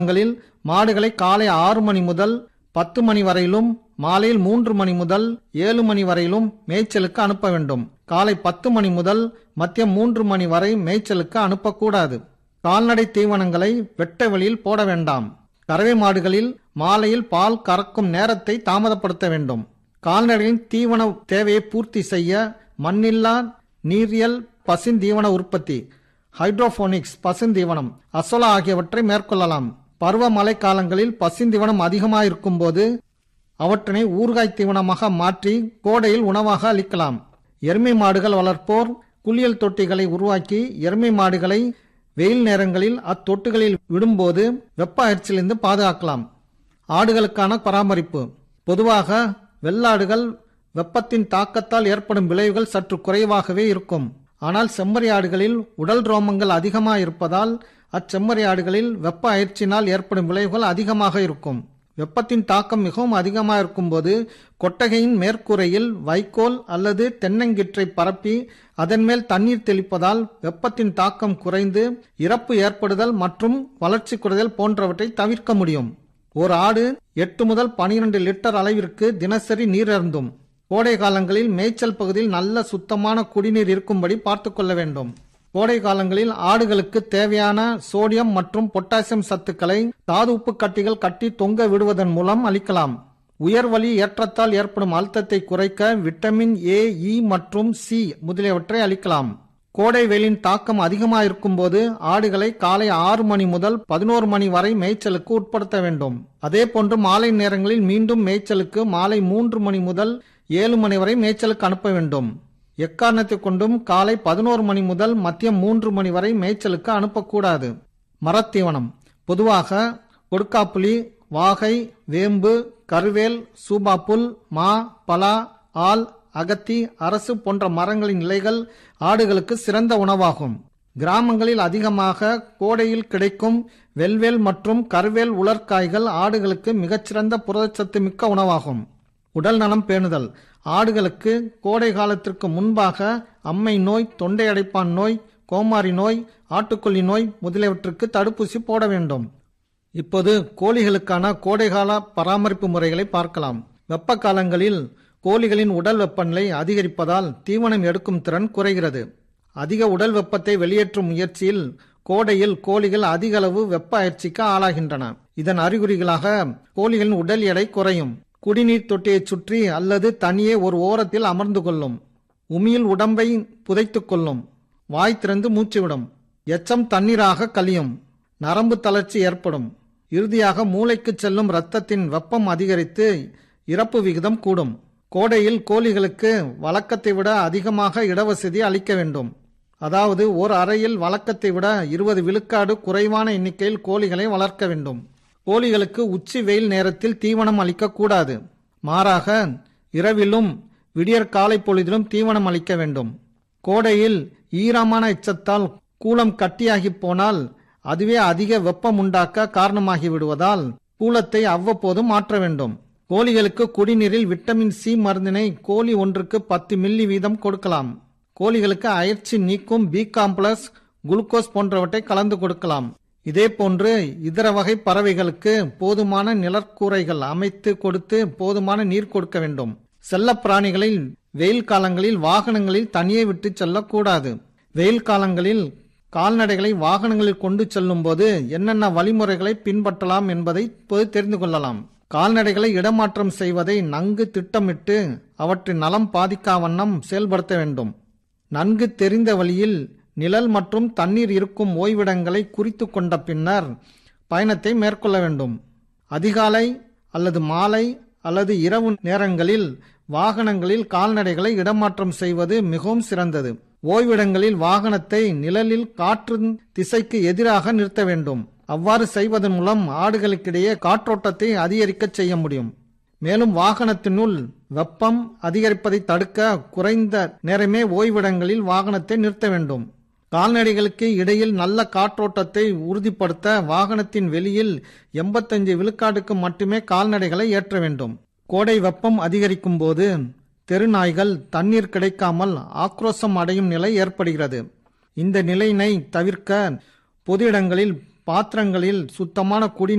களில் மாடுகளை காலை ஆறு மணி முதல் பத்து மணி வரையிலும் மாலையில் மூன்று மணி முதல் ஏழு மணி வரையிலும் மேய்ச்சலுக்கு அனுப்ப வேண்டும் காலை பத்து மணி முதல் மதியம் மூன்று மணி வரை மேய்ச்சலுக்கு அனுப்பக்கூடாது கால்நடை தீவனங்களை வெட்ட வெளியில் போட வேண்டாம் கறவை மாடுகளில் மாலையில் பால் கறக்கும் நேரத்தை தாமதப்படுத்த வேண்டும் கால்நடைகளின் தீவன தேவையை பூர்த்தி செய்ய மண்ணில்லா நீரியல் பசுந்தீவன உற்பத்தி ஹைட்ரோபோனிக்ஸ் பசுந்தீவனம் அசோலா ஆகியவற்றை மேற்கொள்ளலாம் பருவமழை காலங்களில் பசுந்தீவனம் அதிகமாயிருக்கும் போது அவற்றினை ஊறுகாய் தீவனமாக மாற்றி கோடையில் உணவாக அளிக்கலாம் எருமை மாடுகள் வளர்ப்போர் குளியல் தொட்டிகளை உருவாக்கி எருமை மாடுகளை வெயில் நேரங்களில் அத்தொட்டுகளில் விடும்போது வெப்ப அயற்சியிலிருந்து பாதுகாக்கலாம் ஆடுகளுக்கான பராமரிப்பு பொதுவாக வெள்ளாடுகள் வெப்பத்தின் தாக்கத்தால் ஏற்படும் விளைவுகள் சற்று குறைவாகவே இருக்கும் ஆனால் செம்மறி ஆடுகளில் உடல் ரோமங்கள் அதிகமாக இருப்பதால் அச்செம்மறி ஆடுகளில் வெப்ப அயற்சியினால் ஏற்படும் விளைவுகள் அதிகமாக இருக்கும் வெப்பத்தின் தாக்கம் மிகவும் அதிகமாக இருக்கும்போது கொட்டகையின் மேற்கூரையில் வைக்கோல் அல்லது தென்னங்கிற்றை பரப்பி அதன் மேல் தண்ணீர் தெளிப்பதால் வெப்பத்தின் தாக்கம் குறைந்து இறப்பு ஏற்படுதல் மற்றும் வளர்ச்சி குறைதல் போன்றவற்றை தவிர்க்க முடியும் ஒரு ஆடு எட்டு முதல் பனிரெண்டு லிட்டர் அளவிற்கு தினசரி நீர் அருந்தும் கோடை காலங்களில் மேய்ச்சல் பகுதியில் நல்ல சுத்தமான குடிநீர் இருக்கும்படி பார்த்துக் கொள்ள வேண்டும் கோடை காலங்களில் ஆடுகளுக்கு தேவையான சோடியம் மற்றும் பொட்டாசியம் சத்துக்களை தாது உப்பு கட்டிகள் கட்டி தொங்க விடுவதன் மூலம் அளிக்கலாம் உயர்வலி ஏற்றத்தால் ஏற்படும் அழுத்தத்தை குறைக்க விட்டமின் ஏ இ மற்றும் சி முதலியவற்றை அளிக்கலாம் கோடை வெயிலின் தாக்கம் அதிகமாக இருக்கும்போது ஆடுகளை காலை ஆறு மணி முதல் பதினோரு மணி வரை மேய்ச்சலுக்கு உட்படுத்த வேண்டும் அதே போன்று மாலை நேரங்களில் மீண்டும் மேய்ச்சலுக்கு மாலை மூன்று மணி முதல் ஏழு மணி வரை மேய்ச்சலுக்கு அனுப்ப வேண்டும் எக்காரணத்தை கொண்டும் காலை பதினோரு மணி முதல் மதியம் மூன்று மணி வரை மேய்ச்சலுக்கு அனுப்பக்கூடாது மரத்தீவனம் பொதுவாக கொடுக்காப்புளி வாகை வேம்பு கருவேல் சூபாப்புல் மா பலா ஆல் அகத்தி அரசு போன்ற மரங்களின் இலைகள் ஆடுகளுக்கு சிறந்த உணவாகும் கிராமங்களில் அதிகமாக கோடையில் கிடைக்கும் வெல்வேல் மற்றும் கருவேல் உலர்காய்கள் ஆடுகளுக்கு மிகச்சிறந்த புரதச்சத்து மிக்க உணவாகும் உடல் நலம் பேணுதல் ஆடுகளுக்கு கோடை காலத்திற்கு முன்பாக அம்மை நோய் தொண்டை அடைப்பான் நோய் கோமாரி நோய் ஆட்டுக்கொல்லி நோய் முதலியவற்றுக்கு தடுப்பூசி போட வேண்டும் இப்போது கோழிகளுக்கான கோடைகால பராமரிப்பு முறைகளை பார்க்கலாம் வெப்ப காலங்களில் கோழிகளின் உடல் வெப்பநிலை அதிகரிப்பதால் தீவனம் எடுக்கும் திறன் குறைகிறது அதிக உடல் வெப்பத்தை வெளியேற்றும் முயற்சியில் கோடையில் கோழிகள் அதிக அளவு வெப்ப அயற்சிக்கு ஆளாகின்றன இதன் அறிகுறிகளாக கோழிகளின் உடல் எடை குறையும் குடிநீர் தொட்டியை சுற்றி அல்லது தனியே ஒரு ஓரத்தில் அமர்ந்து கொள்ளும் உமியில் உடம்பை புதைத்துக் கொள்ளும் வாய் திறந்து மூச்சுவிடும் எச்சம் தண்ணீராக கழியும் நரம்பு தளர்ச்சி ஏற்படும் இறுதியாக மூளைக்கு செல்லும் இரத்தத்தின் வெப்பம் அதிகரித்து இறப்பு விகிதம் கூடும் கோடையில் கோழிகளுக்கு வழக்கத்தை விட அதிகமாக இடவசதி அளிக்க வேண்டும் அதாவது ஒரு அறையில் வழக்கத்தை விட இருபது விழுக்காடு குறைவான எண்ணிக்கையில் கோழிகளை வளர்க்க வேண்டும் கோழிகளுக்கு உச்சி வெயில் நேரத்தில் தீவனம் அளிக்கக்கூடாது மாறாக இரவிலும் விடியற் காலை பொழுதிலும் தீவனம் அளிக்க வேண்டும் கோடையில் ஈரமான எச்சத்தால் கூலம் கட்டியாகி போனால் அதுவே அதிக வெப்பம் உண்டாக்க காரணமாகி விடுவதால் கூலத்தை அவ்வப்போது மாற்ற வேண்டும் கோழிகளுக்கு குடிநீரில் விட்டமின் சி மருந்தினை கோழி ஒன்றுக்கு பத்து மில்லி வீதம் கொடுக்கலாம் கோழிகளுக்கு அயற்சி நீக்கும் பி காம்ப்ளஸ் குளுக்கோஸ் போன்றவற்றை கலந்து கொடுக்கலாம் இதே போன்று இதர வகை பறவைகளுக்கு போதுமான நிழற்கூரைகள் அமைத்து கொடுத்து போதுமான நீர் கொடுக்க வேண்டும் செல்ல பிராணிகளில் வெயில் காலங்களில் வாகனங்களில் தனியே விட்டு செல்லக்கூடாது வெயில் காலங்களில் கால்நடைகளை வாகனங்களில் கொண்டு செல்லும் போது என்னென்ன வழிமுறைகளை பின்பற்றலாம் என்பதை இப்போது தெரிந்து கொள்ளலாம் கால்நடைகளை இடமாற்றம் செய்வதை நன்கு திட்டமிட்டு அவற்றின் நலம் பாதிக்கா வண்ணம் செயல்படுத்த வேண்டும் நன்கு தெரிந்த வழியில் நிழல் மற்றும் தண்ணீர் இருக்கும் ஓய்விடங்களை குறித்து கொண்ட பின்னர் பயணத்தை மேற்கொள்ள வேண்டும் அதிகாலை அல்லது மாலை அல்லது இரவு நேரங்களில் வாகனங்களில் கால்நடைகளை இடமாற்றம் செய்வது மிகவும் சிறந்தது ஓய்விடங்களில் வாகனத்தை நிழலில் காற்றின் திசைக்கு எதிராக நிறுத்த வேண்டும் அவ்வாறு செய்வதன் மூலம் ஆடுகளுக்கிடையே காற்றோட்டத்தை அதிகரிக்க செய்ய முடியும் மேலும் வாகனத்தினுள் வெப்பம் அதிகரிப்பதை தடுக்க குறைந்த நேரமே ஓய்விடங்களில் வாகனத்தை நிறுத்த வேண்டும் கால்நடைகளுக்கு இடையில் நல்ல காற்றோட்டத்தை உறுதிப்படுத்த வாகனத்தின் வெளியில் எண்பத்தஞ்சு விழுக்காடுக்கு மட்டுமே கால்நடைகளை ஏற்ற வேண்டும் கோடை வெப்பம் அதிகரிக்கும் போது தெருநாய்கள் தண்ணீர் கிடைக்காமல் ஆக்ரோஷம் அடையும் நிலை ஏற்படுகிறது இந்த நிலையினை தவிர்க்க பொது இடங்களில் பாத்திரங்களில் சுத்தமான குடி